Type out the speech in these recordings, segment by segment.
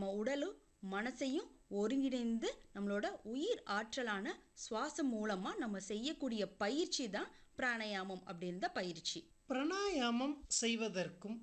நம்ம உடலும் மனசையும் ஒருங்கிணைந்து நம்மளோட உயிர் ஆற்றலான சுவாசம் மூலமாக நம்ம செய்யக்கூடிய பயிற்சி தான் பிராணாயாமம் அப்படின்ற பயிற்சி பிராணாயாமம் செய்வதற்கும்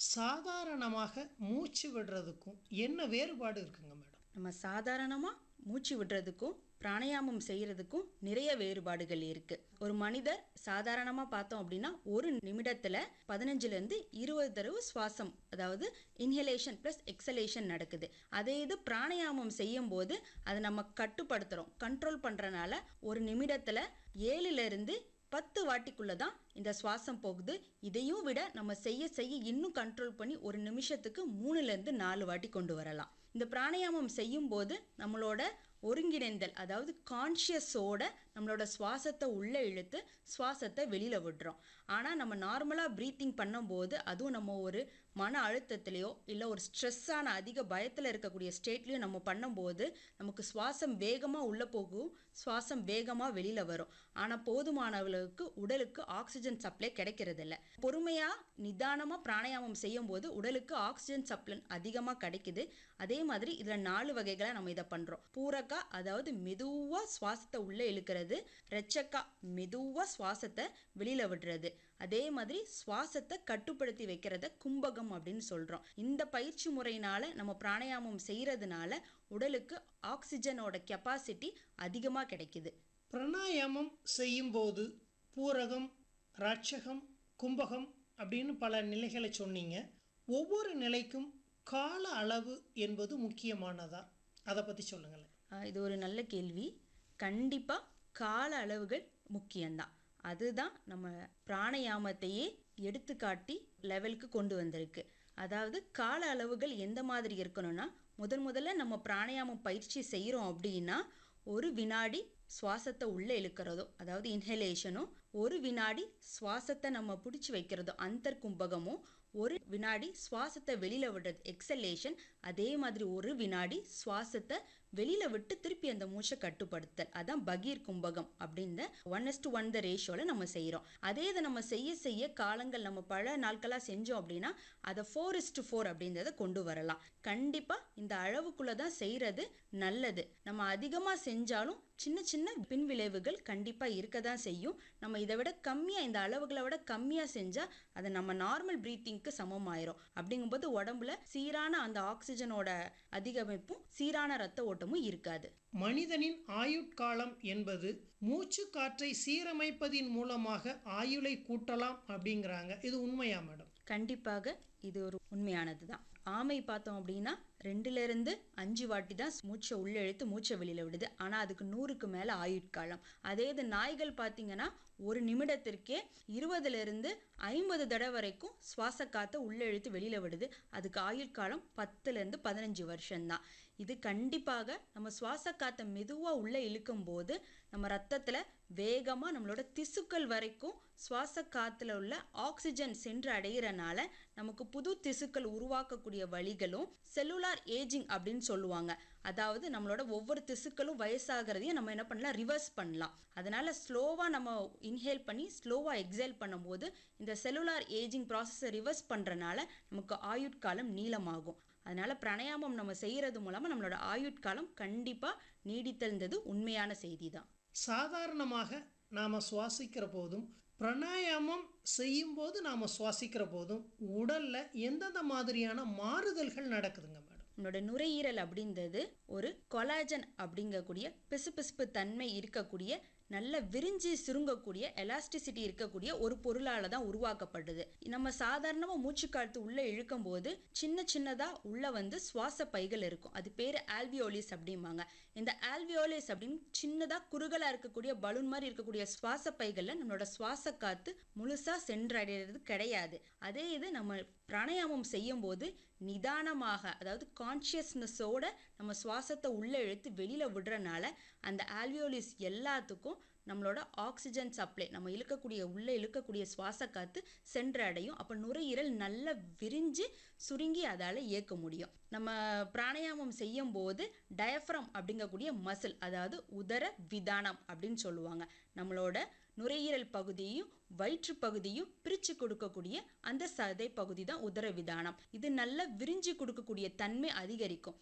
சாதாரணமாக மூச்சு விடுறதுக்கும் என்ன வேறுபாடு இருக்குங்க மேடம் நம்ம சாதாரணமாக மூச்சு விடுறதுக்கும் பிராணாயாமம் செய்கிறதுக்கும் நிறைய வேறுபாடுகள் இருக்குது ஒரு மனிதர் சாதாரணமாக பார்த்தோம் அப்படின்னா ஒரு நிமிடத்தில் பதினஞ்சுலேருந்து இருபது தடவை சுவாசம் அதாவது இன்ஹலேஷன் ப்ளஸ் எக்ஸலேஷன் நடக்குது அதே இது பிராணாயாமம் செய்யும்போது அதை நம்ம கட்டுப்படுத்துகிறோம் கண்ட்ரோல் பண்ணுறனால ஒரு நிமிடத்தில் ஏழுலேருந்து பத்து வாட்டிக்குள்ளே தான் இந்த சுவாசம் போகுது இதையும் விட நம்ம செய்ய செய்ய இன்னும் கண்ட்ரோல் பண்ணி ஒரு நிமிஷத்துக்கு மூணுலேருந்து நாலு வாட்டி கொண்டு வரலாம் இந்த பிராணாயாமம் செய்யும்போது நம்மளோட ஒருங்கிணைந்தல் அதாவது கான்ஷியஸோட நம்மளோட சுவாசத்தை உள்ளே இழுத்து சுவாசத்தை வெளியில் விடுறோம் ஆனால் நம்ம நார்மலாக ப்ரீத்திங் பண்ணும்போது அதுவும் நம்ம ஒரு மன அழுத்தத்திலையோ இல்லை ஒரு ஸ்ட்ரெஸ்ஸான அதிக பயத்தில் இருக்கக்கூடிய ஸ்டேட்லேயோ நம்ம பண்ணும்போது நமக்கு சுவாசம் வேகமாக உள்ளே போகும் சுவாசம் வேகமாக வெளியில் வரும் ஆனால் போதுமான அளவுக்கு உடலுக்கு ஆக்சிஜன் சப்ளை கிடைக்கிறதில்ல பொறுமையாக நிதானமாக பிராணாயாமம் செய்யும்போது உடலுக்கு ஆக்சிஜன் சப்ளை அதிகமாக கிடைக்குது அதே மாதிரி இதில் நாலு வகைகளை நம்ம இதை பண்ணுறோம் பூரக்கா அதாவது மெதுவாக சுவாசத்தை உள்ளே இழுக்கிறது ரெச்சக்கா மெதுவாக சுவாசத்தை வெளியில் விடுறது அதே மாதிரி சுவாசத்தை கட்டுப்படுத்தி வைக்கிறத கும்பகம் அப்படின்னு சொல்கிறோம் இந்த பயிற்சி முறையினால நம்ம பிராணாயாமம் செய்கிறதுனால உடலுக்கு ஆக்சிஜனோட கெப்பாசிட்டி அதிகமாக கிடைக்குது பிராணாயாமம் செய்யும்போது பூரகம் ராட்சகம் கும்பகம் அப்படின்னு பல நிலைகளை சொன்னீங்க ஒவ்வொரு நிலைக்கும் கால அளவு என்பது முக்கியமானதா அதை பற்றி சொல்லுங்களேன் ஆஹ் இது ஒரு நல்ல கேள்வி கண்டிப்பாக கால அளவுகள் முக்கியம்தான் அதுதான் நம்ம பிராணாயாமத்தையே எடுத்துக்காட்டி லெவலுக்கு கொண்டு வந்திருக்கு அதாவது கால அளவுகள் எந்த மாதிரி இருக்கணும்னா முதன் முதல்ல நம்ம பிராணாயாமம் பயிற்சி செய்கிறோம் அப்படின்னா ஒரு வினாடி சுவாசத்தை உள்ளே இழுக்கிறதோ அதாவது இன்ஹலேஷனும் ஒரு வினாடி சுவாசத்தை நம்ம பிடிச்சி வைக்கிறதோ அந்தர் கும்பகமும் ஒரு வினாடி சுவாசத்தை வெளியில் விடுறது எக்ஸலேஷன் அதே மாதிரி ஒரு வினாடி சுவாசத்தை வெளியில் விட்டு திருப்பி அந்த மூச்சை கட்டுப்படுத்தல் அதான் பகீர் கும்பகம் அப்படின்ற one is to one the ரேஷியோவில் நம்ம செய்கிறோம் அதே இதை நம்ம செய்ய செய்ய காலங்கள் நம்ம பல நாட்களாக செஞ்சோம் அப்படின்னா அதை ஃபோர் இஸ் டு ஃபோர் அப்படின்றத கொண்டு வரலாம் கண்டிப்பாக இந்த அளவுக்குள்ளே தான் செய்கிறது நல்லது நம்ம அதிகமாக செஞ்சாலும் சின்ன சின்ன பின்விளைவுகள் கண்டிப்பாக இருக்க தான் செய்யும் நம்ம இதை விட கம்மியாக இந்த அளவுகளை விட கம்மியாக செஞ்சால் அது நம்ம நார்மல் ப்ரீத்திங்க்கு சமமாயிரும் அப்படிங்கும்போது உடம்புல சீரான அந்த ஆக்சிஜனோட அதிகமைப்பும் சீரான ரத்த ஓட்டமும் இருக்காது மனிதனின் ஆயுட்காலம் என்பது மூச்சு காற்றை சீரமைப்பதின் மூலமாக ஆயுளை கூட்டலாம் அப்படிங்கிறாங்க இது உண்மையா மேடம் கண்டிப்பாக இது ஒரு உண்மையானது தான் ஆமை பார்த்தோம் அப்படின்னா ரெண்டுலேருந்து அஞ்சு வாட்டி தான் மூச்சை உள்ளே இழுத்து மூச்சை வெளியில் விடுது ஆனால் அதுக்கு நூறுக்கு மேலே ஆயுட்காலம் அதே இது நாய்கள் பார்த்தீங்கன்னா ஒரு நிமிடத்திற்கே இருபதுலேருந்து ஐம்பது தடவை வரைக்கும் சுவாச காற்றை உள்ளே இழுத்து வெளியில் விடுது அதுக்கு ஆயுட்காலம் பத்துலேருந்து பதினஞ்சு வருஷம்தான் இது கண்டிப்பாக நம்ம சுவாச காற்றை மெதுவாக உள்ளே இழுக்கும் போது நம்ம ரத்தத்தில் வேகமாக நம்மளோட திசுக்கள் வரைக்கும் சுவாச காற்றுல உள்ள ஆக்சிஜன் சென்று அடையிறனால நமக்கு புது திசுக்கள் உருவாக்கக்கூடிய வழிகளும் செல்லுலார் ஏஜிங் அப்படின்னு சொல்லுவாங்க அதாவது நம்மளோட ஒவ்வொரு திசுக்களும் வயசாகிறதையும் நம்ம என்ன பண்ணலாம் ரிவர்ஸ் பண்ணலாம் அதனால ஸ்லோவாக நம்ம இன்ஹேல் பண்ணி ஸ்லோவாக எக்ஸேல் பண்ணும்போது இந்த செல்லுலார் ஏஜிங் ப்ராசஸை ரிவர்ஸ் பண்ணுறனால நமக்கு ஆயுட்காலம் நீளமாகும் அதனால பிராணாயாமம் நம்ம செய்கிறது மூலமாக நம்மளோட ஆயுட்காலம் கண்டிப்பாக நீடித்தல்ன்றது உண்மையான செய்தி தான் சாதாரணமாக நாம் சுவாசிக்கிற போதும் பிராணாயாமம் செய்யும்போது நாம் சுவாசிக்கிற போதும் உடலில் எந்தெந்த மாதிரியான மாறுதல்கள் நடக்குதுங்க மேடம் நம்மளோட நுரையீரல் அப்படின்றது ஒரு கொலாஜன் அப்படிங்கக்கூடிய பிசுபிசுப்பு தன்மை இருக்கக்கூடிய நல்ல விரிஞ்சு சுருங்கக்கூடிய எலாஸ்டிசிட்டி இருக்கக்கூடிய ஒரு பொருளால் தான் உருவாக்கப்படுது நம்ம சாதாரணமாக மூச்சு காற்று உள்ளே இழுக்கும் போது சின்ன சின்னதாக உள்ள வந்து சுவாச பைகள் இருக்கும் அது பேர் ஆல்வியோலிஸ் அப்படிம்பாங்க இந்த ஆல்வியோலிஸ் அப்படின்னு சின்னதாக குறுகலாக இருக்கக்கூடிய பலூன் மாதிரி இருக்கக்கூடிய சுவாச பைகளில் நம்மளோட சுவாச காற்று முழுசாக சென்றடைகிறது கிடையாது அதே இது நம்ம பிராணாயாமம் செய்யும் போது நிதானமாக அதாவது கான்ஷியஸ்னஸோட நம்ம சுவாசத்தை உள்ளே இழுத்து வெளியில் விடுறனால அந்த ஆல்வியோலிஸ் எல்லாத்துக்கும் நம்மளோட ஆக்சிஜன் சப்ளை நம்ம இழுக்கக்கூடிய உள்ளே இழுக்கக்கூடிய சுவாச காற்று சென்றடையும் அப்போ நுரையீரல் நல்லா விரிஞ்சு சுருங்கி அதால் இயக்க முடியும் நம்ம பிராணாயாமம் செய்யும் போது டயஃப்ரம் அப்படிங்கக்கூடிய மசில் அதாவது உதர விதானம் அப்படின்னு சொல்லுவாங்க நம்மளோட நுரையீரல் பகுதியும் வயிற்று பகுதியும் பிரித்து கொடுக்கக்கூடிய அந்த சதை பகுதி தான் உதர விதானம் இது நல்லா விரிஞ்சு கொடுக்கக்கூடிய தன்மை அதிகரிக்கும்